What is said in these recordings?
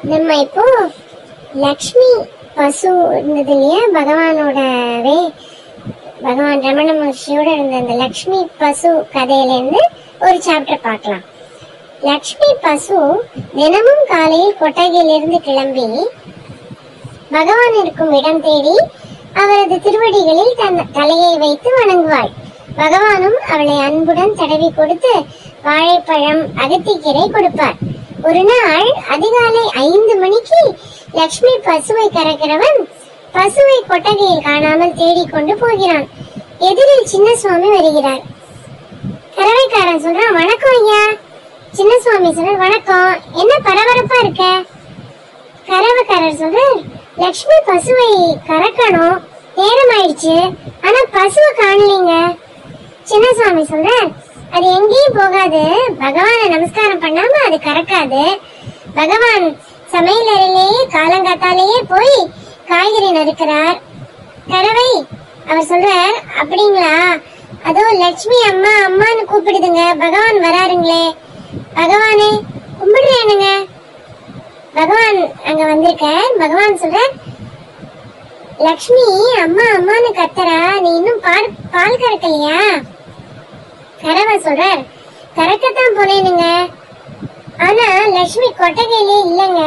நம்ம இப்போ லக்ஷ்மி பசு இருந்தது இல்லையா பகவானோடவே பகவான் ரமண மகர்ஷியோட இருந்த அந்த லக்ஷ்மி பசு கதையில இருந்து ஒரு சாப்டர் பார்க்கலாம் லக்ஷ்மி பசு தினமும் காலையில் கொட்டகையிலிருந்து கிளம்பி பகவான் இருக்கும் இடம் தேடி அவரது திருவடிகளில் தன் தலையை வைத்து வணங்குவாள் பகவானும் அவளை அன்புடன் தடவி கொடுத்து வாழைப்பழம் அகத்திக்கீரை கொடுப்பார் ஒரு நாள் அதிகாலை ஐந்து மணிக்கு லக்ஷ்மி பசுவை கறக்கிறவன் பசுவை கொட்டகையில் காணாமல் தேடிக்கொண்டு போகிறான் எதிரில் சின்ன சுவாமி வருகிறார் கறவைக்காரன் சொல்றான் வணக்கம் ஐயா சின்ன சுவாமி சொல்றார் வணக்கம் என்ன பரபரப்பா இருக்க கறவைக்காரர் சொல்றார் லக்ஷ்மி பசுவை கறக்கணும் நேரம் ஆயிடுச்சு ஆனா பசுவை காணலீங்க சின்னசாமி சொல்றார் அது எங்கேயும் போகாது பகவானை நமஸ்காரம் பண்ணாம அது கறக்காது பகவான் சமையல் அறையிலேயே காலங்காத்தாலேயே போய் காய்கறி நறுக்கிறார் கறவை அவர் சொல்றார் அப்படிங்களா அதோ லட்சுமி அம்மா அம்மான்னு கூப்பிடுதுங்க பகவான் வராருங்களே பகவானே கும்பிடுறேனுங்க பகவான் அங்க வந்திருக்க பகவான் சொல்ற லக்ஷ்மி அம்மா அம்மான்னு கத்துறா நீ இன்னும் பால் பால் கறக்கலையா கறவை சொல்றார் கறக்கத்தான் போனேனுங்க ஆனா லக்ஷ்மி கொட்டகையிலே இல்லைங்க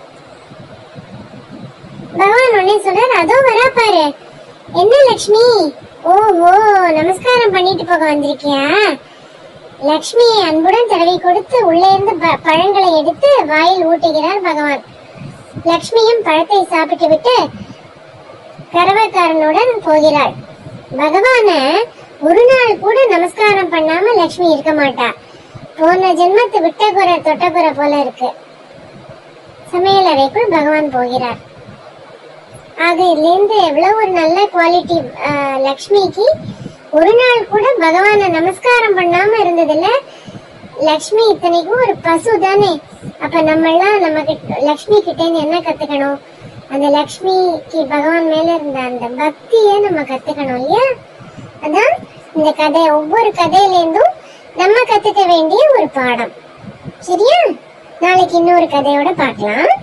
பகவான் உடனே சொல்றார் அதோ வரா பாரு என்ன லக்ஷ்மி ஓஹோ நமஸ்காரம் பண்ணிட்டு போக வந்திருக்கியா லக்ஷ்மியை அன்புடன் தடவி கொடுத்து உள்ளே இருந்து ப- பழங்களை எடுத்து வாயில் ஊட்டுகிறார் பகவான் லக்ஷ்மியும் பழத்தை சாப்பிட்டு விட்டு கறவைக்காரனுடன் போகிறாள் பகவான ஒரு நாள் கூட நமஸ்காரம் பண்ணாம லக்ஷ்மி இருக்க மாட்டா போன ஜென்மத்து விட்ட குறை தொட்ட குறை போல இருக்கு சமையல் அறைக்குள் பகவான் போகிறார் ஆக இதுல இருந்து எவ்வளவு ஒரு நல்ல குவாலிட்டி லக்ஷ்மிக்கு ஒரு நாள் கூட பகவானை நமஸ்காரம் பண்ணாம இருந்ததுல லக்ஷ்மி இத்தனைக்கும் ஒரு பசு தானே அப்ப நம்ம எல்லாம் நம்ம கிட்ட லக்ஷ்மி கிட்ட இருந்து என்ன கத்துக்கணும் அந்த லக்ஷ்மிக்கு பகவான் மேல இருந்த அந்த பக்தியை நம்ம கத்துக்கணும் இல்லையா அதான் இந்த கதை ஒவ்வொரு கதையில இருந்தும் நம்ம கத்துக்க வேண்டிய ஒரு பாடம் சரியா நாளைக்கு இன்னொரு கதையோட பார்க்கலாம்